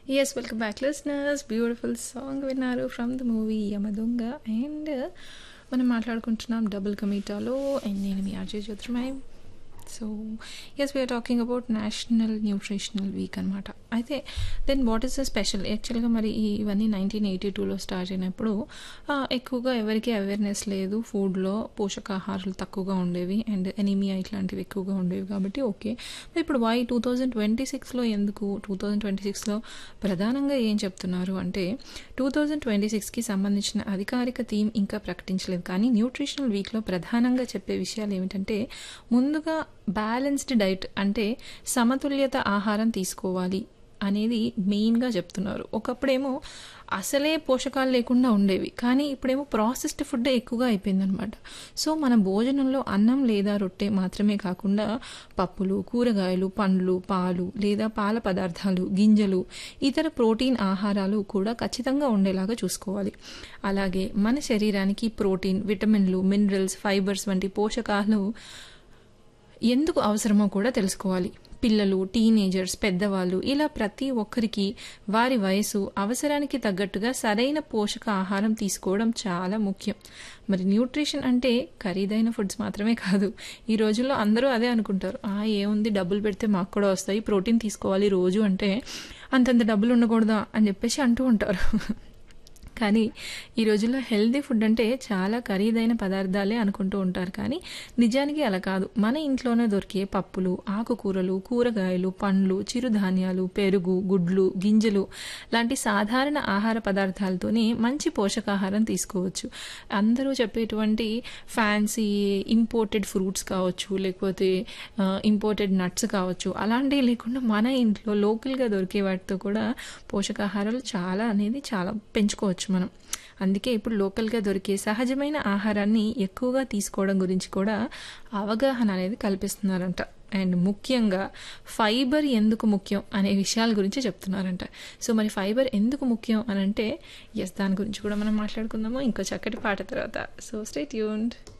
yes welcome back listeners beautiful song విన్నారు from the movie Yamadonga and మనం మాట్లాడుకుంటున్నాం double కమీటాలో అండ్ నేను మీ RJ Jyotirmayam so yes we are talking about national nutritional week అనమాట అయితే then what is the special యాక్చువల్గా మరి ఈ ఇవన్నీ నైన్టీన్ ఎయిటీ టూలో స్టార్ట్ అయినప్పుడు ఆ, ఎక్కువగా ఎవరికి అవేర్నెస్ లేదు ఫుడ్లో పోషకాహారాలు తక్కువగా ఉండేవి అండ్ ఎనీమియా ఇట్లాంటివి ఎక్కువగా ఉండేవి కాబట్టి ఓకే మరి ఇప్పుడు వై టూ థౌజండ్ ట్వంటీ సిక్స్లో ఎందుకు టూ థౌజండ్ ట్వంటీ సిక్స్లో ప్రధానంగా ఏం చెప్తున్నారు అంటే టూ థౌజండ్ ట్వంటీ సిక్స్కి సంబంధించిన అధికారిక థీమ్ ఇంకా ప్రకటించలేదు కానీ న్యూట్రిషనల్ వీక్లో ప్రధానంగా చెప్పే విషయాలు ఏమిటంటే ముందుగా బ్యాలెన్స్డ్ డైట్ అంటే సమతుల్యత ఆహారం తీసుకోవాలి అనేది మెయిన్గా చెప్తున్నారు ఒకప్పుడేమో అసలే పోషకాలు లేకుండా ఉండేవి కానీ ఇప్పుడేమో ప్రాసెస్డ్ ఫుడ్ ఎక్కువగా అయిపోయిందనమాట సో మన భోజనంలో అన్నం లేదా రొట్టె మాత్రమే కాకుండా పప్పులు కూరగాయలు పండ్లు పాలు లేదా పాల పదార్థాలు గింజలు ఇతర ప్రోటీన్ ఆహారాలు కూడా ఖచ్చితంగా ఉండేలాగా చూసుకోవాలి అలాగే మన శరీరానికి ప్రోటీన్ విటమిన్లు మినరల్స్ ఫైబర్స్ వంటి పోషకాలు ఎందుకు అవసరమో కూడా తెలుసుకోవాలి పిల్లలు టీనేజర్స్ పెద్దవాళ్ళు ఇలా ప్రతి ఒక్కరికి వారి వయసు అవసరానికి తగ్గట్టుగా సరైన పోషక ఆహారం తీసుకోవడం చాలా ముఖ్యం మరి న్యూట్రిషన్ అంటే ఖరీదైన ఫుడ్స్ మాత్రమే కాదు ఈ రోజుల్లో అందరూ అదే అనుకుంటారు ఆ ఏముంది డబ్బులు పెడితే మాకు కూడా వస్తాయి ప్రోటీన్ తీసుకోవాలి రోజు అంటే అంతంత డబ్బులు ఉండకూడదా అని చెప్పేసి అంటూ ఉంటారు కానీ ఈ రోజుల్లో హెల్దీ ఫుడ్ అంటే చాలా ఖరీదైన పదార్థాలే అనుకుంటూ ఉంటారు కానీ నిజానికి అలా కాదు మన ఇంట్లోనే దొరికే పప్పులు ఆకుకూరలు కూరగాయలు పండ్లు చిరుధాన్యాలు పెరుగు గుడ్లు గింజలు లాంటి సాధారణ ఆహార పదార్థాలతోనే మంచి పోషకాహారం తీసుకోవచ్చు అందరూ చెప్పేటువంటి ఫ్యాన్సీ ఇంపోర్టెడ్ ఫ్రూట్స్ కావచ్చు లేకపోతే ఇంపోర్టెడ్ నట్స్ కావచ్చు అలాంటివి లేకుండా మన ఇంట్లో లోకల్గా దొరికే వాటితో కూడా పోషకాహారాలు చాలా అనేది చాలా పెంచుకోవచ్చు మనం అందుకే ఇప్పుడు లోకల్గా దొరికే సహజమైన ఆహారాన్ని ఎక్కువగా తీసుకోవడం గురించి కూడా అవగాహన అనేది కల్పిస్తున్నారంట అండ్ ముఖ్యంగా ఫైబర్ ఎందుకు ముఖ్యం అనే విషయాల గురించి చెప్తున్నారంట సో మరి ఫైబర్ ఎందుకు ముఖ్యం అని అంటే ఎస్ దాని గురించి కూడా మనం మాట్లాడుకుందాము ఇంకో చక్కటి పాట తర్వాత సో స్టే ట్యూన్డ్